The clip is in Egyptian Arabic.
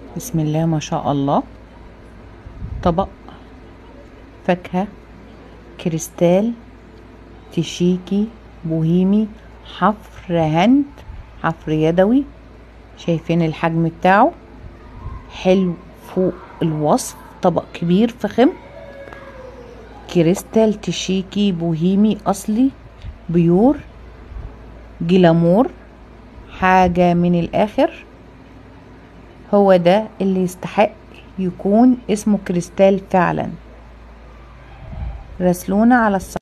بسم الله ما شاء الله طبق فاكهة كريستال تشيكي بوهيمي حفر هند حفر يدوي شايفين الحجم بتاعه حلو فوق الوصف طبق كبير فخم كريستال تشيكي بوهيمي اصلي بيور جلامور حاجة من الاخر هو ده اللي يستحق يكون اسمه كريستال فعلا راسلونا على الصفحة